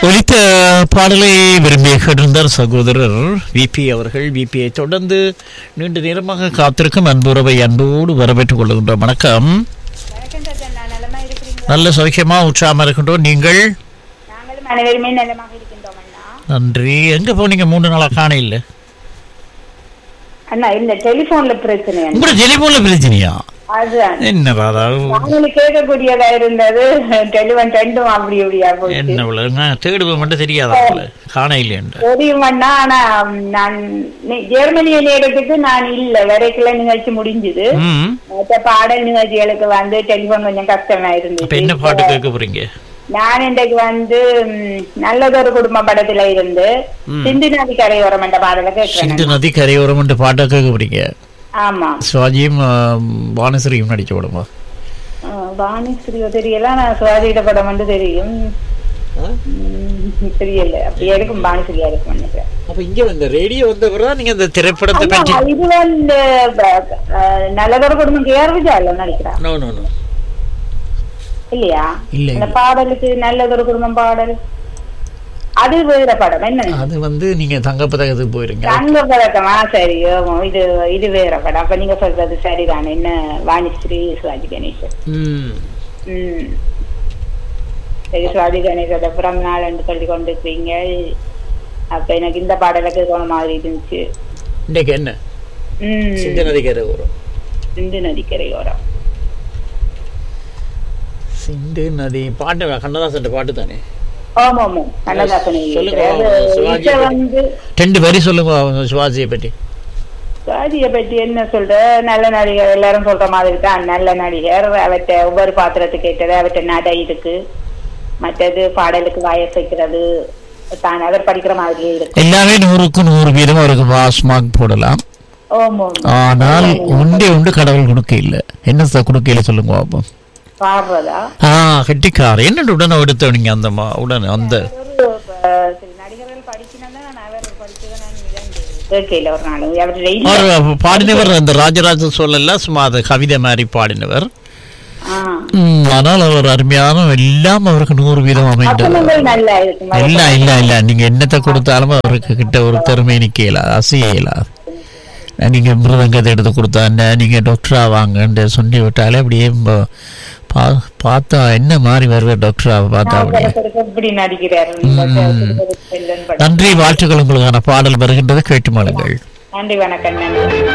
ஒலித்த பாடலை விரும்பிய கேட்டிருந்தார் சகோதரர் விபி அவர்கள் விபியை தொடர்ந்து நீண்ட நேரமாக காத்திருக்கும் அன்புறவை அன்போடு வரவேற்றுக் கொள்கின்றோம் வணக்கம் வணக்கம் சஜன் நான் நலமா இருக்கிறீங்களா நல்ல சௌக்கியமா உற்சாகமா இருக்கின்றோம் நீங்கள் நாங்களும் அனைவருமே நலமாக இருக்கின்றோம் அண்ணா நன்றி எங்க போனீங்க மூணு நாளா காண இல்ல அண்ணா இந்த டெலிபோன்ல பிரச்சனை அண்ணா. உங்களோட டெலிபோன்ல பிரச்சனையா அதுதான் என்ன ராதா நாங்களும் கேட்கக்கூடியதா இருந்தது டெலிவன் ரெண்டும் அப்படி இப்படியா போச்சு என்ன இவ்வளவு தேடுவோம் மட்டும் தெரியாதா போல காண இல்லையன்ற தெரியும் அண்ணா ஆனா ம், நான் நி- ஜெர்மனிய நேரத்துக்கு நான் இல்ல வரைக்குள்ள நிகழ்ச்சி முடிஞ்சுது ம் மற்ற பாடல் நிகழ்ச்சிகளுக்கு வந்து டெலிபோன் கொஞ்சம் கஷ்டமா அப்ப இருந்துச்சு என்ன பாட்டு கேட்க போறீங்க நான் இன்றைக்கு வந்து ம், நல்லதொரு குடும்ப படத்துல இருந்து சிந்து நதி கரையோரம் என்ற பாடலை கேட்கிறேன் சிந்து நதி கரையோரம் பாட்டை கேட்க போறீங்க ஆமா சிவாஜியும் ஆம், வானஸ்ரீயும் நடிச்ச படமா ஆஹ் வாணிஸ்ரீ தெரியல நான் சுவாதியிட படம் வந்து தெரியும் உம் தெரியல அப்படியே இருக்கும் வாணிஸ்ரீயா இருக்கும் நினைக்கிறேன் அப்ப இங்க இந்த ரேடியோ வந்தவரா நீங்க இந்த திரைப்படத்தை பற்றி ஆனா, இது வந்து ப- ஆஹ் நல்லதொரு குடும்பம் கேஆர் விஜயா இல்ல நினைக்கிறேன் நோ நோ நோ இல்லையா இல்ல, இந்த இல்ல. பாடலுக்கு நல்லதொரு குடும்பம் பாடல் அது வேற படம் என்ன அது வந்து நீங்க தங்கப்பதகத்துக்கு போயிருங்க தங்க பழக்கமா சரி ஆமா, இது இது வேற படம் அப்ப நீங்க சொல்றது சரிதான் என்ன வாணிஸ்ரீ சிவாஜி கணேசன் ம் ம். சரி சுவாதி கணேசோட பிறந்த நாள் என்று சொல்லி கொண்டு இருக்கீங்க அப்ப எனக்கு இந்த பாடலை கேட்கற மாதிரி இருந்துச்சு இன்னைக்கு என்ன ம். சிந்து நதி கரையோரம் சிந்து நதிக்கரையோரம் சிந்து நதி பாட்டு கண்ணதாசன் பாட்டு தானே ஆமா ஆமா கண்ணதாசன் சொல்லுங்க, எழுதியிருக்கிறாரு. சிவாஜி இசை பத்தி. வந்து ரெண்டு வரி சொல்லுங்க அவங்க சிவாஜியை பற்றி சுவாதியை பற்றி என்ன சொல்ற நல்ல நடிகர் எல்லாரும் சொல்ற மாதிரி தான் நல்ல நடிகர் அவற்றை ஒவ்வொரு பாத்திரத்துக்கு ஏற்றது அவற்றை நடை இருக்கு மற்றது பாடலுக்கு வயசைக்கிறது தான் அவர் படிக்கிற மாதிரியே இருக்கு எல்லாமே நூறுக்கு நூறு வீதம் அவருக்கு பாஸ் மார்க் போடலாம் ஆமா ஆனால் ஒன்றே ஒன்று கடவுள் கொடுக்க இல்லை என்ன சார் கொடுக்க இல்லை சொல்லுங்க பாப்போம் பாடுறதா ஆ கெட்டிக்கார் என்னென்னு உடனே எடுத்தவனீங்க அந்த மா- உடனே அந்த ஒரு அஹ், சில நடிகர்கள் படிக்கணும் தான் நான் அவர் படிச்சதை நான் கேட்கல ஒரு நாள் அவர் டெய்லி அவர் பாடினவர் அந்த ராஜராஜ சோழல்ல சும்மா அது கவிதை மாதிரி பாடினவர் ஆ. ம், ஆனால் அவர் அருமையான எல்லாம் அவருக்கு நூறு வீதம் அமைந்தது வசனங்கள் நல்லா இருக்கும் இல்ல இல்ல இல்ல நீங்க என்னத்தை கொடுத்தாலும் அவருக்கு கிட்ட ஒரு திறமை நிக்கல அசையல நீங்க மிருதங்கத்தை எடுத்து கொடுத்தா என்ன நீங்க டாக்டரா வாங்கன்னு சொல்லி விட்டாலே அப்படியே ப- பா- பார்த்தா என்ன மாதிரி வருவார் டாக்டரா பார்த்தா அப்படியே நாவலருக்கு இப்படி நடிக்கிறார் இந்த செல்வன் படம். நன்றி வாழ்த்துக்கள் உங்களுக்கான பாடல் வருகின்றது கேட்டு மாளுங்கள் நன்றி வணக்கம் நன்றி